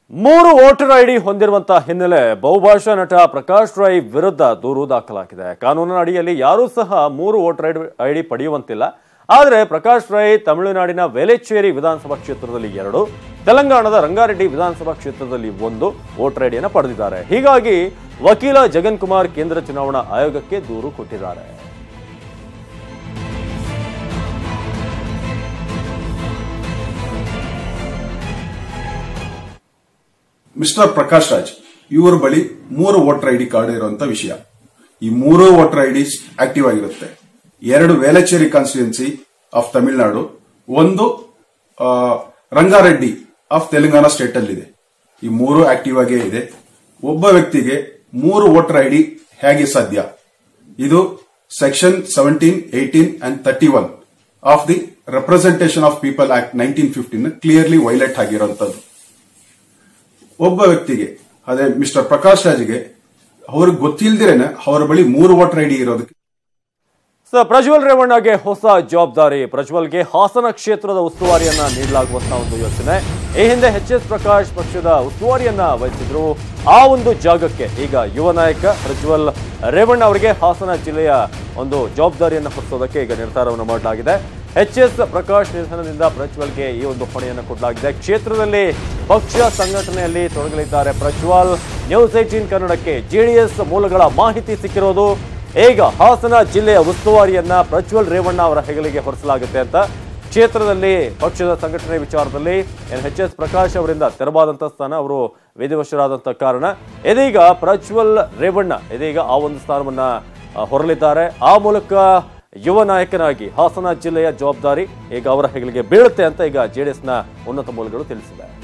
ಮೂರು voter ID ಹೊಂದಿರುವಂತಹ ಹಿನ್ನೆಲೆ ಬಹುಭಾಷಾ ನಟ ಪ್ರಕಾಶ್ ರೈ ವಿರುದ್ಧ ದೂರು ದಾಖಲಾಗಿದೆ ಕಾನೂನಿನ ಅಡಿಯಲ್ಲಿ ಯಾರೂ ಸಹ ಮೂರು ವೋಟರ್ ಐಡಿ ಐಡಿ ಪಡೆಯುವಂತಿಲ್ಲ ಆದರೆ ಪ್ರಕಾಶ್ ರೈ ತಮಿಳುನಾಡಿನ ವೇಲೆಚೇರಿ ವಿಧಾನಸಭಾ ಕ್ಷೇತ್ರದಲ್ಲಿ ಎರಡು ತೆಲಂಗಾಣದ ರಂಗಾರೆಡ್ಡಿ ವಿಧಾನಸಭಾ ಕ್ಷೇತ್ರದಲ್ಲಿ ಒಂದು ವೋಟರ್ ಐಡಿಯನ್ನು ಪಡೆದಿದ್ದಾರೆ ಹೀಗಾಗಿ ವಕೀಲ ಜಗನ್ ಕುಮಾರ್ ಕೇಂದ್ರ ಚುನಾವಣಾ ಆಯೋಗಕ್ಕೆ ದೂರು ಕೊಟ್ಟಿದ್ದಾರೆ ಮಿಸ್ಟರ್ ಪ್ರಕಾಶ್ ರಾಜ್ ಇವರ ಬಳಿ ಮೂರು ವೋಟರ್ ಐಡಿ ಕಾರ್ಡ್ ಇರುವಂತ ವಿಷಯ ಈ ಮೂರು ವೋಟರ್ ಐಡಿ ಆಕ್ಟಿವ್ ಆಗಿರುತ್ತೆ ಎರಡು ವೇಲಚೇರಿ ಕಾನ್ಸ್ಟಿಟ್ಯೂನ್ಸಿ ಆಫ್ ತಮಿಳುನಾಡು ಒಂದು ಆ, ರಂಗಾರೆಡ್ಡಿ ಆಫ್ ತೆಲಂಗಾಣ ಸ್ಟೇಟ್ ಅಲ್ಲಿ ಇದೆ ಈ ಮೂರು ಆಕ್ಟಿವ್ ಆಗೇ ಇದೆ ಒಬ್ಬ ವ್ಯಕ್ತಿಗೆ ಮೂರು ವೋಟರ್ ಐಡಿ ಹೇಗೆ ಸಾಧ್ಯ ಇದು section seventeen eighteen and thirty one of the representation of people act nineteen fifteen clearly violate ಆಗಿರುವಂತದ್ದು ಒಬ್ಬ ವ್ಯಕ್ತಿಗೆ ಅದೇ ಮಿಸ್ಟರ್ ಪ್ರಕಾಶ್ ರಾಜ್ಗೆ ಅವ್ರಿಗೆ ಗೊತ್ತಿಲ್ದಿರೇನೆ ಅವರ ಬಳಿ ಮೂರು ವೋಟರ್ ಐಡಿ ಇರೋದಕ್ಕೆ ಸೊ ಪ್ರಜ್ವಲ್ ರೇವಣ್ಣಗೆ ಹೊಸ ಜವಾಬ್ದಾರಿ ಪ್ರಜ್ವಲ್ಗೆ ಹಾಸನ ಕ್ಷೇತ್ರದ ಉಸ್ತುವಾರಿಯನ್ನ ನೀಡಲಾಗುವಂತಹ ಒಂದು ಯೋಚನೆ ಈ ಹಿಂದೆ ಎಚ್ ಎಸ್ ಪ್ರಕಾಶ್ ಪಕ್ಷದ ಉಸ್ತುವಾರಿಯನ್ನ ವಹಿಸಿದ್ರು ಆ ಒಂದು ಜಾಗಕ್ಕೆ ಈಗ ಯುವ ನಾಯಕ ಪ್ರಜ್ವಲ್ ರೇವಣ್ಣ ಅವರಿಗೆ ಹಾಸನ ಜಿಲ್ಲೆಯ ಒಂದು ಜವಾಬ್ದಾರಿಯನ್ನು ಹೊರಿಸೋದಕ್ಕೆ ಈಗ ನಿರ್ಧಾರವನ್ನು ಮಾಡಲಾಗಿದೆ ಎಚ್ ಎಸ್ ಪ್ರಕಾಶ್ ನಿಧನದಿಂದ ಪ್ರಜ್ವಲ್ಗೆ ಈ ಒಂದು ಹೊಣೆಯನ್ನು ಕೊಡಲಾಗಿದೆ ಕ್ಷೇತ್ರದಲ್ಲಿ ಪಕ್ಷ ಸಂಘಟನೆಯಲ್ಲಿ ತೊಡಗಲಿದ್ದಾರೆ ಪ್ರಜ್ವಲ್ ನ್ಯೂಸ್ ಏಟೀನ್ ಕನ್ನಡಕ್ಕೆ ಜೆಡಿಎಸ್ ಮೂಲಗಳ ಮಾಹಿತಿ ಸಿಕ್ಕಿರೋದು ಈಗ ಹಾಸನ ಜಿಲ್ಲೆಯ ಉಸ್ತುವಾರಿಯನ್ನ ಪ್ರಜ್ವಲ್ ರೇವಣ್ಣ ಅವರ ಹೆಗಲಿಗೆ ಹೊರಿಸಲಾಗುತ್ತೆ ಅಂತ ಕ್ಷೇತ್ರದಲ್ಲಿ ಪಕ್ಷದ ಸಂಘಟನೆ ವಿಚಾರದಲ್ಲಿ ಎನ್ ಎಚ್ ಎಸ್ ಪ್ರಕಾಶ್ ಅವರಿಂದ ತೆರವಾದಂತ ಸ್ಥಾನ ಅವರು ವಿಧಿವಶರಾದಂತ ಕಾರಣ ಇದೀಗ ಪ್ರಜ್ವಲ್ ರೇವಣ್ಣ ಇದೀಗ ಆ ಒಂದು ಸ್ಥಾನವನ್ನ ಆ, ಹೊರಲಿದ್ದಾರೆ ಆ ಮೂಲಕ ಯುವ ನಾಯಕನಾಗಿ ಹಾಸನ ಜಿಲ್ಲೆಯ ಜವಾಬ್ದಾರಿ ಈಗ ಅವರ ಹೆಗಲಿಗೆ ಬೀಳುತ್ತೆ ಅಂತ ಈಗ ಜೆಡಿಎಸ್ನ ಉನ್ನತ ಮೂಲಗಳು ತಿಳಿಸಿವೆ